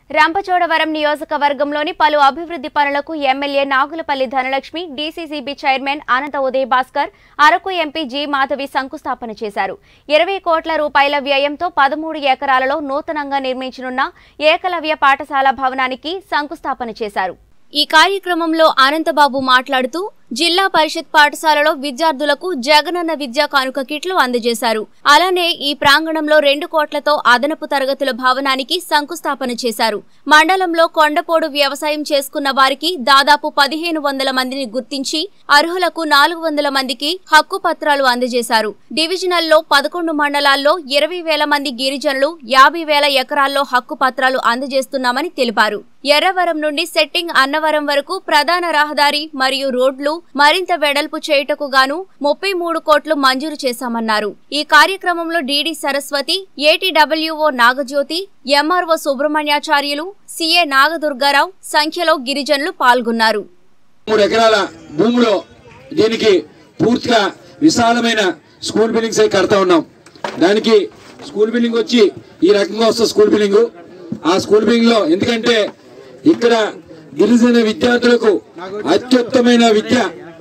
రంపచోడవరం నియోజకవర్గంలోని పలు అభివృద్ధి పనులకు MLA Nagulapalli Dhanalakshmi DCCB chairman Anantha Uday Bhaskar Araku MP G Madhavi శంకుస్థాపన చేశారు ఇరవై కోట్ల రూపాయల వ్యయంతో పదమూడు ఎకరాలలో నూతనంగా నిర్మించనున్న ఏకలవ్య పాఠశాల భవనానికి శంకుస్థాపన చేశారు ఈ కార్యక్రమంలో అనంతబాబు మాట్లాడుతూ జిల్లా పరిషత్ పాఠశాలలో విద్యార్థులకు జగనన్న విద్యా కానుక కిట్లు అందజేశారు అలానే ఈ ప్రాంగణంలో రెండు కోట్లతో అదనపు తరగతుల భవనానికి శంకుస్థాపన చేశారు మండలంలో కొండపోడు వ్యవసాయం చేసుకున్న వారికి దాదాపు పదిహేను వందల మందిని గుర్తించి అర్హులకు నాలుగు వందల మందికి హక్కు పత్రాలు అందజేశారు డివిజనల్లో పదకొండు మండలాల్లో ఇరవై వేల మంది గిరిజనులు యాభై వేల ఎకరాల్లో హక్కు పత్రాలు అందజేస్తున్నామని తెలిపారు ఎర్రవరం నుండి సెట్టింగ్ అన్నవరం వరకు ప్రధాన రహదారి మరియు రోడ్లు మరింత వెడల్పు చేయుటకు గాను ముప్పై మూడు కోట్లు మంజూరు చేశామన్నారు ఈ కార్యక్రమంలో DD Saraswati ATWO Nagajyothi MRO Subrahmanyacharyulu CA Nagadurgarao సంఖ్యలో గిరిజనులు పాల్గొన్నారు మూడు ఎకరాల భూమిలో దీనికి పూర్తిగా విశాలమైన స్కూల్ బిల్డింగ్స్ అయి కడతా ఉన్నాం దానికి స్కూల్ బిల్డింగ్ వచ్చి ఈ రకంగా వస్తుంది స్కూల్ బిల్డింగ్ ఆ స్కూల్ బిల్డింగ్ లో ఎందుకంటే ఇక్కడ గిరిజన విద్యార్థులకు అత్యుత్తమైన విద్య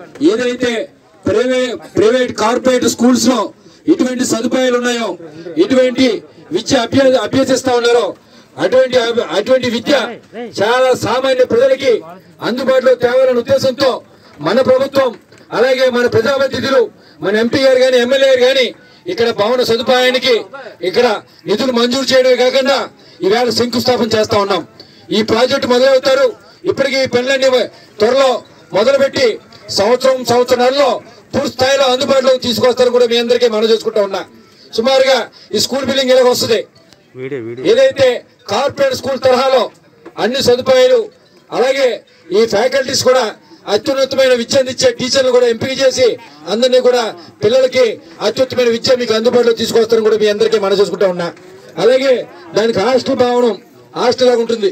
ఏదైతే ప్రైవేట్ ప్రైవేట్ కార్పొరేట్ స్కూల్స్ లో ఇటువంటి సదుపాయాలు ఉన్నాయో ఇటువంటి విద్య అభ్య అభ్యసిస్తా ఉన్నారో అటువంటి అటువంటి విద్య చాలా సామాన్య ప్రజలకి అందుబాటులో తేవాలనే ఉద్దేశంతో మన ప్రభుత్వం అలాగే మన ప్రజాప్రతినిధులు మన ఎంపీ గారు కానీ ఎమ్మెల్యే గారు కానీ ఇక్కడ భవన సదుపాయానికి ఇక్కడ నిధులు మంజూరు చేయడమే కాకుండా ఈవేళ శంకుస్థాపన చేస్తా ఉన్నాం ఈ ప్రాజెక్టు మొదలవుతారు ఇప్పటికీ ఈ పనులన్నీ త్వరలో మొదలుపెట్టి సంవత్సరం సంవత్సరాల్లో పూర్తి స్థాయిలో అందుబాటులోకి తీసుకొస్తారు కూడా మీ అందరికీ మనం చేసుకుంటా ఉన్నా సుమారుగా ఈ స్కూల్ బిల్డింగ్ ఇలాగ వస్తుంది వీడియో వీడియో ఏదైతే కార్పొరేట్ స్కూల్ తరహాలో అన్ని సదుపాయాలు అలాగే ఈ ఫ్యాకల్టీస్ కూడా అత్యున్నతమైన విద్య అందించే టీచర్లు కూడా ఎంపిక చేసి అందరినీ కూడా పిల్లలకి అత్యుత్తమైన విద్య మీకు అందుబాటులో తీసుకొస్తారని కూడా మీ అందరికీ మనం చేసుకుంటా ఉన్నా అలాగే దానికి హాస్టల్ భవనం హాస్టల్ లాగా ఉంటుంది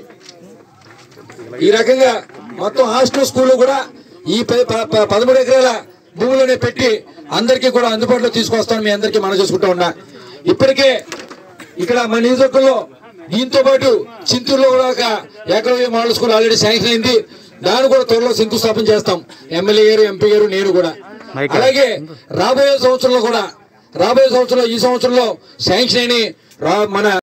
ఈ రకంగా మొత్తం హాస్టల్ స్కూల్ కూడా ఈ ప- ప- ప- పదమూడు ఎకరాల భూమిలోనే పెట్టి అందరికీ కూడా అందుబాటులో తీసుకొస్తాను మీ అందరికీ మనం చేసుకుంటా ఉన్నా ఇప్పటికే ఇక్కడ మన నియోజకవర్గంలో దీంతో పాటు చింతూరులో కూడా ఒక Ekalavya model school already sanction అయింది దాన్ని కూడా త్వరలో శంకుస్థాపన చేస్తాం ఎమ్మెల్యే గారు ఎంపీ గారు నేను కూడా మైక్ అలాగే రాబోయే సంవత్సరంలో కూడా రాబోయే సంవత్సరంలో ఈ సంవత్సరంలో శాంక్షన్ అయిన రా- మన